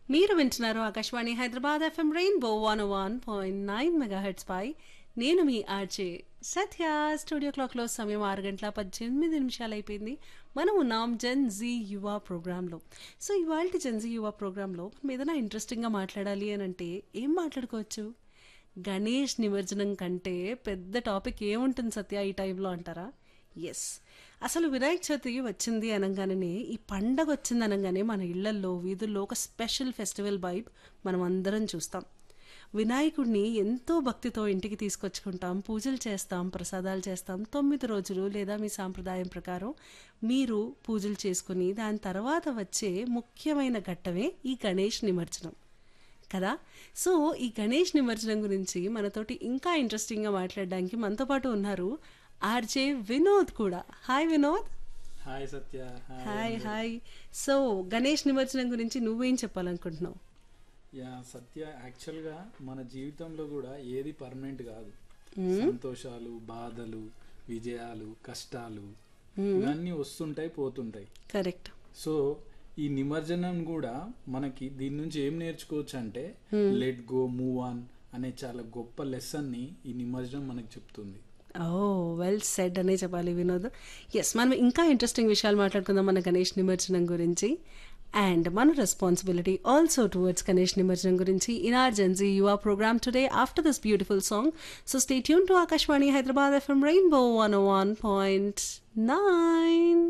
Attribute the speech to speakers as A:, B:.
A: మీరు వింటున్నారు Akashvani Hyderabad FM Rainbow one one point nine megahertz పై నేను మీ ఆర్జే సత్య స్టూడియో క్లాక్లో సమయం ఆరు గంటల పద్దెనిమిది నిమిషాలు అయిపోయింది మనం ఉన్నాం జెన్ జీ యువ ప్రోగ్రాంలో సో ఇవాళ జెన్ జీ యువ ప్రోగ్రాంలో మనం ఏదైనా ఇంట్రెస్టింగ్గా మాట్లాడాలి అని అంటే ఏం మాట్లాడుకోవచ్చు గణేష్ నిమజ్జనం కంటే పెద్ద టాపిక్ ఏముంటుంది సత్య ఈ టైంలో అంటారా ఎస్ అసలు వినాయక చవితి వచ్చింది అనగానే ఈ పండగ వచ్చింది అనగానే మన ఇళ్లల్లో వీధుల్లో ఒక స్పెషల్ ఫెస్టివల్ వైబ్ మనం అందరం చూస్తాం వినాయకుడిని ఎంతో భక్తితో ఇంటికి తీసుకొచ్చుకుంటాం పూజలు చేస్తాం ప్రసాదాలు చేస్తాం తొమ్మిది రోజులు లేదా మీ సాంప్రదాయం ప్రకారం మీరు పూజలు చేసుకుని దాని తర్వాత వచ్చే ముఖ్యమైన ఘట్టమే ఈ గణేష్ నిమజ్జనం కదా సో ఈ గణేష్ నిమజ్జనం గురించి మనతోటి ఇంకా ఇంట్రెస్టింగ్గా మాట్లాడడానికి మనతో పాటు ఉన్నారు ఆర్జే వినోద్ కూడా hi Vinod
B: hi Satya
A: hi hi so Ganesh నిమజ్జనం గురించి నువ్వేం చెప్పాలనుకుంటున్నావు
B: యా సత్య యాక్చువల్గా మన జీవితంలో కూడా ఏది పర్మనెంట్ కాదు సంతోషాలు బాధలు విజయాలు కష్టాలు ఇవన్నీ వస్తుంటాయి పోతుంటాయి
A: కరెక్ట్
B: సో ఈ నిమజ్జనం కూడా మనకి దీని నుంచి ఏం నేర్చుకోవచ్చు అంటే లెట్ గో మూవ్ ఆన్ అనే చాలా గొప్ప లెసన్ ని ఈ నిమజ్జనం మనకు చెప్తుంది
A: ఓ వెల్ సెడ్ అనే చెప్పాలి వినోద్ ఎస్ మనం ఇంకా ఇంట్రెస్టింగ్ విషయాలు మాట్లాడుకుందాం మన గణేష్ నిమజ్జనం గురించి అండ్ మన రెస్పాన్సిబిలిటీ ఆల్సో టువర్డ్స్ గణేష్ నిమజ్జనం గురించి in our Gen Z Yuva program today after this beautiful song so stay tune to Akashvani Hyderabad FM Rainbow one one point nine